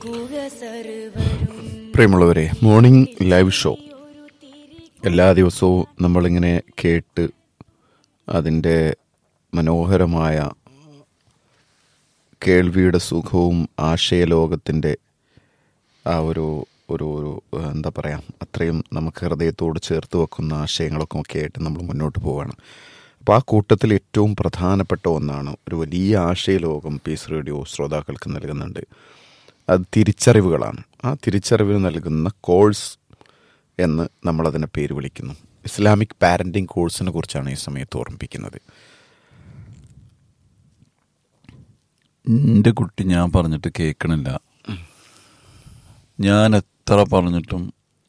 പ്രിയമുള്ളവരെ morning live show എല്ലാ ദിവസവും നമ്മളിങ്ങനെ കേട്ട് അതിൻ്റെ മനോഹരമായ കേൾവിയുടെ സുഖവും ആശയലോകത്തിൻ്റെ ആ ഒരു ഒരു ഒരു എന്താ പറയുക അത്രയും നമുക്ക് ഹൃദയത്തോട് ചേർത്ത് വെക്കുന്ന ആശയങ്ങളൊക്കെ ഒക്കെ ആയിട്ട് നമ്മൾ മുന്നോട്ട് പോവുകയാണ് അപ്പോൾ ആ കൂട്ടത്തിൽ ഏറ്റവും പ്രധാനപ്പെട്ട ഒന്നാണ് ഒരു വലിയ ആശയലോകം പീസ് റേഡിയോ ശ്രോതാക്കൾക്ക് നൽകുന്നുണ്ട് അത് തിരിച്ചറിവുകളാണ് ആ തിരിച്ചറിവിന് നൽകുന്ന കോഴ്സ് എന്ന് നമ്മളതിനെ പേര് വിളിക്കുന്നു ഇസ്ലാമിക് പാരൻറ്റിംഗ് കോഴ്സിനെ കുറിച്ചാണ് ഈ സമയത്ത് ഓർമ്മിപ്പിക്കുന്നത് എൻ്റെ കുട്ടി ഞാൻ പറഞ്ഞിട്ട് കേൾക്കണില്ല ഞാൻ എത്ര പറഞ്ഞിട്ടും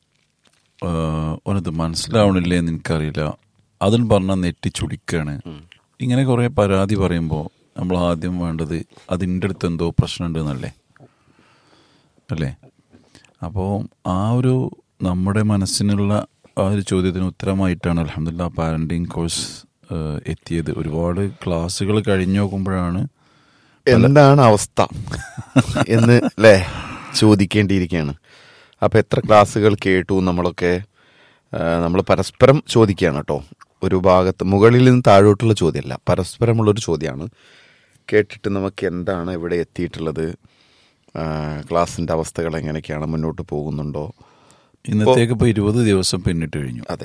ഓനത് മനസ്സിലാവണില്ലേ എന്ന് എനിക്കറിയില്ല അതിന് പറഞ്ഞാൽ നെറ്റി ചുടിക്കാണ് ഇങ്ങനെ കുറേ പരാതി പറയുമ്പോൾ നമ്മൾ ആദ്യം വേണ്ടത് അതിൻ്റെ അടുത്ത് എന്തോ പ്രശ്നമുണ്ട് എന്നല്ലേ അല്ലേ അപ്പോൾ ആ ഒരു നമ്മുടെ മനസ്സിനുള്ള ആ ഒരു ചോദ്യത്തിന് ഉത്തരമായിട്ടാണ് അലഹമില്ല പാരൻറ്റിങ് കോഴ്സ് എത്തിയത് ഒരുപാട് ക്ലാസ്സുകൾ കഴിഞ്ഞു നോക്കുമ്പോഴാണ് എന്താണ് അവസ്ഥ എന്ന് അല്ലേ ചോദിക്കേണ്ടിയിരിക്കുകയാണ് അപ്പോൾ എത്ര ക്ലാസ്സുകൾ കേട്ടു നമ്മളൊക്കെ നമ്മൾ പരസ്പരം ചോദിക്കുകയാണ് കേട്ടോ ഒരു ഭാഗത്ത് മുകളിൽ നിന്ന് താഴോട്ടുള്ള ചോദ്യമല്ല പരസ്പരമുള്ളൊരു ചോദ്യമാണ് കേട്ടിട്ട് നമുക്ക് എന്താണ് ഇവിടെ എത്തിയിട്ടുള്ളത് ക്ലാസ്സിൻ്റെ അവസ്ഥകൾ എങ്ങനെയൊക്കെയാണ് മുന്നോട്ട് പോകുന്നുണ്ടോ ഇന്നത്തേക്ക് ഇപ്പോൾ ഇരുപത് ദിവസം പിന്നിട്ട് കഴിഞ്ഞു അതെ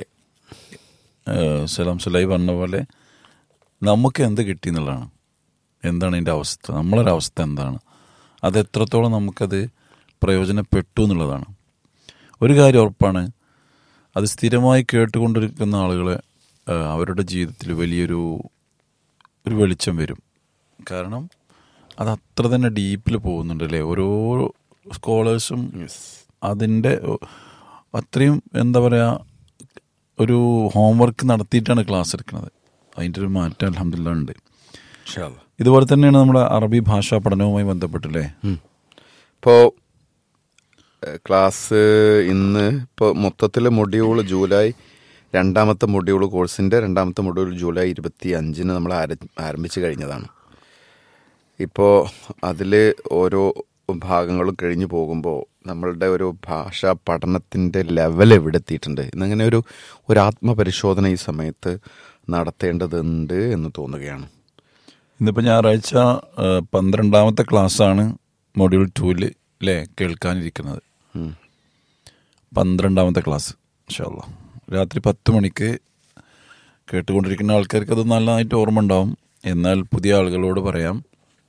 ഏഹ് സലാം സലായി പറഞ്ഞ പോലെ നമുക്ക് എന്ത് കിട്ടി എന്നുള്ളതാണ് എന്താണ് ഇതിൻ്റെ അവസ്ഥ നമ്മളൊരു അവസ്ഥ എന്താണ് അത് എത്രത്തോളം നമുക്കത് പ്രയോജനപ്പെട്ടു എന്നുള്ളതാണ് ഒരു കാര്യം ഉറപ്പാണ് അത് സ്ഥിരമായി കേട്ടുകൊണ്ടിരിക്കുന്ന ആളുകളെ ഏഹ് അവരുടെ ജീവിതത്തിൽ വലിയൊരു ഒരു വെളിച്ചം വരും കാരണം അത് അത്ര തന്നെ ഡീപ്പിൽ പോകുന്നുണ്ട് അല്ലേ ഓരോ സ്കോളേഴ്സും അതിൻ്റെ അത്രയും എന്താ പറയുക ഒരു ഹോംവർക്ക് നടത്തിയിട്ടാണ് ക്ലാസ് എടുക്കുന്നത് അതിൻ്റെ ഒരു മാറ്റം അലഹമില്ല ഉണ്ട് ഇതുപോലെ തന്നെയാണ് നമ്മുടെ അറബി ഭാഷാ പഠനവുമായി ബന്ധപ്പെട്ടില്ലേ ഇപ്പോൾ ക്ലാസ് ഇന്ന് ഇപ്പോൾ മൊത്തത്തിൽ മൊഡ്യൂൾ ജൂലൈ രണ്ടാമത്തെ മൊഡ്യൂൾ കോഴ്സിൻ്റെ രണ്ടാമത്തെ മൊഡ്യൂൾ ജൂലൈ ഇരുപത്തി അഞ്ചിന് നമ്മൾ ആര- ആരംഭിച്ച് കഴിഞ്ഞതാണ് ഇപ്പോൾ അതിൽ ഓരോ ഭാഗങ്ങളും കഴിഞ്ഞു പോകുമ്പോൾ നമ്മളുടെ ഒരു ഭാഷാ പഠനത്തിൻ്റെ ലെവൽ എവിടെ എത്തിയിട്ടുണ്ട് ഇന്നങ്ങനെ ഒരു ഒരു ആത്മപരിശോധന ഈ സമയത്ത് നടത്തേണ്ടതുണ്ട് എന്ന് തോന്നുകയാണ് ഇന്നിപ്പോൾ ഞായറാഴ്ച ഏഹ്, പന്ത്രണ്ടാമത്തെ ക്ലാസ്സാണ് മൊഡ്യൂൾ ടൂവിൽ അല്ലേ കേൾക്കാനിരിക്കുന്നത് ഉം. പന്ത്രണ്ടാമത്തെ ക്ലാസ് ഇൻഷാല്ല രാത്രി പത്ത് മണിക്ക് കേട്ടുകൊണ്ടിരിക്കുന്ന ആൾക്കാർക്ക് അത് നല്ലതായിട്ട് ഓർമ്മ ഉണ്ടാവും എന്നാൽ പുതിയ ആളുകളോട് പറയാം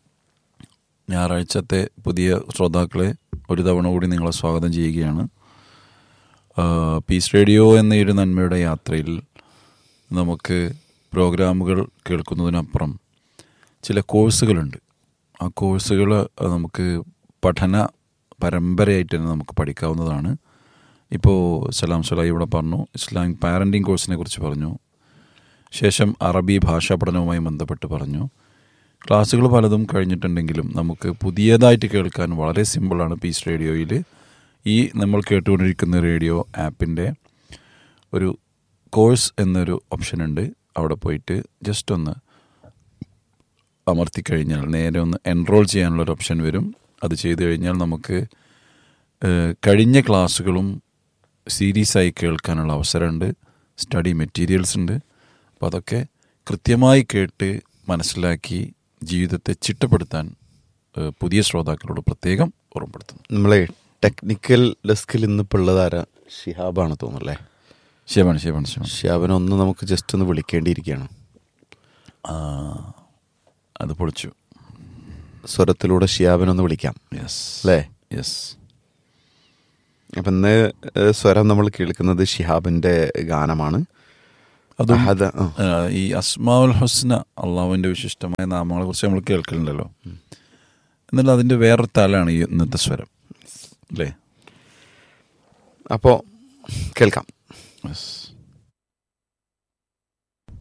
ഞായറാഴ്ചത്തെ പുതിയ ശ്രോതാക്കളെ ഒരു തവണ കൂടി നിങ്ങളെ സ്വാഗതം ചെയ്യുകയാണ് ആ, പീസ് റേഡിയോ എന്ന ഈ ഒരു നന്മയുടെ യാത്രയിൽ നമുക്ക് പ്രോഗ്രാമുകൾ കേൾക്കുന്നതിനപ്പുറം ചില കോഴ്സുകളുണ്ട് ആ കോഴ്സുകൾ നമുക്ക് പഠന പരമ്പരയായിട്ട് തന്നെ നമുക്ക് പഠിക്കാവുന്നതാണ് ഇപ്പോൾ സലാം സലായി ഇവിടെ പറഞ്ഞു ഇസ്ലാമിക് പാരൻറ്റിങ് കോഴ്സിനെ കുറിച്ച് പറഞ്ഞു ശേഷം അറബി ഭാഷാ പഠനവുമായി ബന്ധപ്പെട്ട് പറഞ്ഞു ക്ലാസ്സുകൾ പലതും കഴിഞ്ഞിട്ടുണ്ടെങ്കിലും നമുക്ക് പുതിയതായിട്ട് കേൾക്കാൻ വളരെ സിമ്പിളാണ് പീസ് റേഡിയോയിൽ ഈ നമ്മൾ കേട്ടുകൊണ്ടിരിക്കുന്ന റേഡിയോ ആപ്പിൻ്റെ ഒരു കോഴ്സ് എന്നൊരു ഓപ്ഷൻ ഉണ്ട് അവിടെ പോയിട്ട് ജസ്റ്റ് ഒന്ന് അമർത്തിക്കഴിഞ്ഞാൽ നേരെ ഒന്ന് എൻറോൾ ചെയ്യാനുള്ള ഒരു ഓപ്ഷൻ വരും അത് ചെയ്തു കഴിഞ്ഞാൽ നമുക്ക് ഏഹ്, കഴിഞ്ഞ ക്ലാസ്സുകളും സീരീസായി കേൾക്കാനുള്ള അവസരമുണ്ട് സ്റ്റഡി മെറ്റീരിയൽസ് ഉണ്ട് അപ്പോൾ അതൊക്കെ കൃത്യമായി കേട്ട് മനസ്സിലാക്കി ജീവിതത്തെ ചിട്ടപ്പെടുത്താൻ ഏഹ്, പുതിയ ശ്രോതാക്കളോട് പ്രത്യേകം ഓർമ്മപ്പെടുത്തുന്നു നമ്മളെ ടെക്നിക്കൽ ഡെസ്കിൽ ഇന്നിപ്പോൾ ഉള്ളത് ആരാ ഷിഹാബാണ് തോന്നുന്നല്ലേ ശിവമാണ് ശിവമാണ് ശിവൻ ഷിഹാബിനെ ഒന്ന് നമുക്ക് ജസ്റ്റ് ഒന്ന് വിളിക്കേണ്ടിയിരിക്കുകയാണ് ആ അത് പൊളിച്ചു സ്വരത്തിലൂടെ ഷിഹാബിനെ ഒന്ന് വിളിക്കാം യെസ് അല്ലേ യെസ് അപ്പം ഇന്ന് ഏഹ്, സ്വരം നമ്മൾ കേൾക്കുന്നത് ഷിഹാബിൻ്റെ ഗാനമാണ് അതും അഹദ ആ. ആ, ഈ അസ്മാഉൽ ഹുസ്ന അള്ളാഹുവിൻ്റെ വിശിഷ്ടമായ നാമങ്ങളെ കുറിച്ച് നമ്മൾ കേൾക്കലുണ്ടല്ലോ എന്നാൽ അതിൻ്റെ വേറൊരു തലാണ് ഈ ഇന്നത്തെ സ്വരം അല്ലേ അപ്പോൾ കേൾക്കാം യെസ്